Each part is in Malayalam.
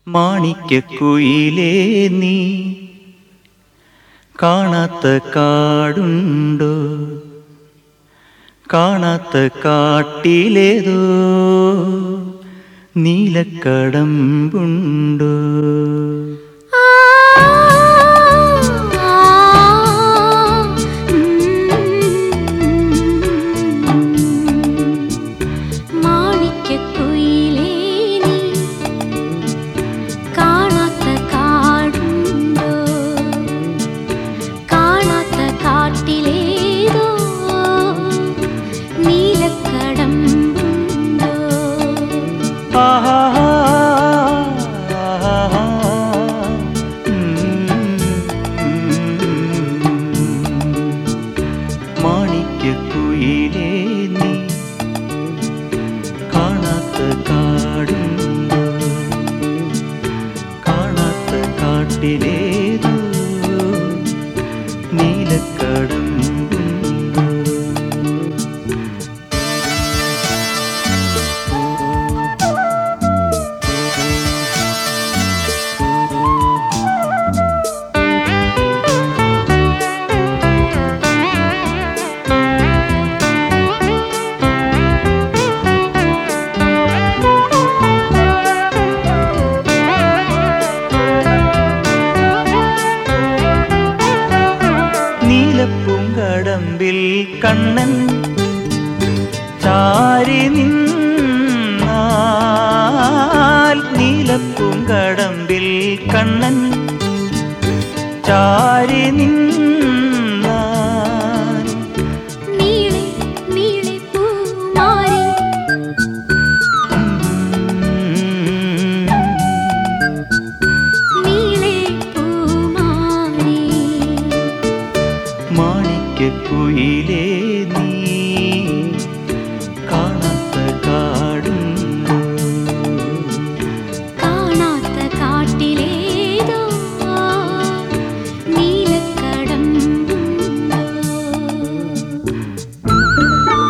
മാണിക്കക്കുയിലേ നീ കാണാത്ത കാടുണ്ടോ കാണാത്ത കാട്ടിലേതോ നീലക്കടമ്പുണ്ടോ മാണിക്കക്കുയിലേ നീ കാണാത്ത കാടുണ്ടോ കാണാത്ത കാട്ടിലേതോ നീലക്കടമ്പുണ്ടോ ആഹാ ആഹാ മാണിക്കക്കുയിലേ നീ കാണാത്ത കാടുണ്ടോ കാണാത്ത കാട്ടിലേതോ നീലക്കടമ്പുണ്ടോ നീലപ്പൂങ്കടമ്പിൽ കണ്ണൻ ചാരി നിന്നാൽ നീലപ്പൂങ്കടമ്പിൽ കണ്ണൻ ചാരി നിന്നാൽ നീളെ നീളെ പൂമാരി നീളെ പൂമാരി മാണിക്കക്കുയിലേ നീ കാണാത്ത കാടുണ്ടോ കാണാത്ത കാട്ടിലേതോ നീലക്കടമ്പുണ്ടോ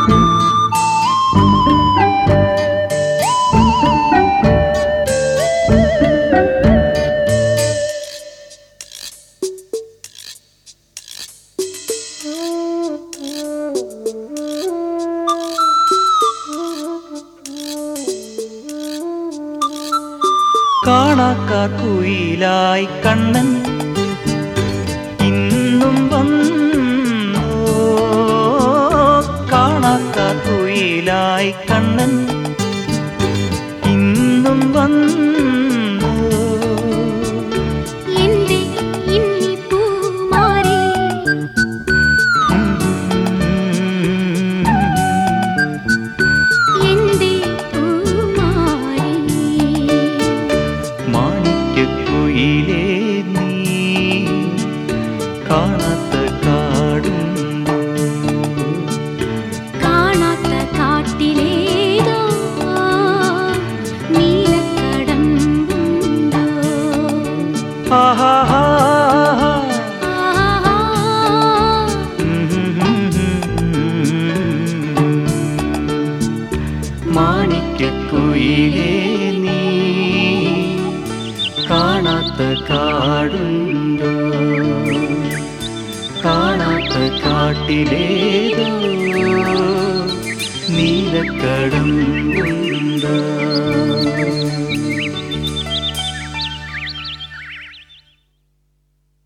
കാണാക്കാക്കുയിലായി കണ്ണൻ ഇന്നും വന്നോ കാണാക്കാക്കുയിലായി കണ്ണൻ ഇന്നും വന്നോ എന്റെ ഇന്നി പൂമാരി എന്റെ പൂമാരി മാണിക്കക്കുയിലേ നീ കാണാത്ത കാടുണ്ടോ കാണാത്ത കാട്ടിലേതോ നീലക്കടമ്പുണ്ടോ ആഹാ ആഹാ മാണിക്കക്കുയിലേ നീ കാണാത്ത കാടുണ്ടോ കാണാത്ത കാട്ടിലേതോ നീലക്കടമ്പുണ്ടോ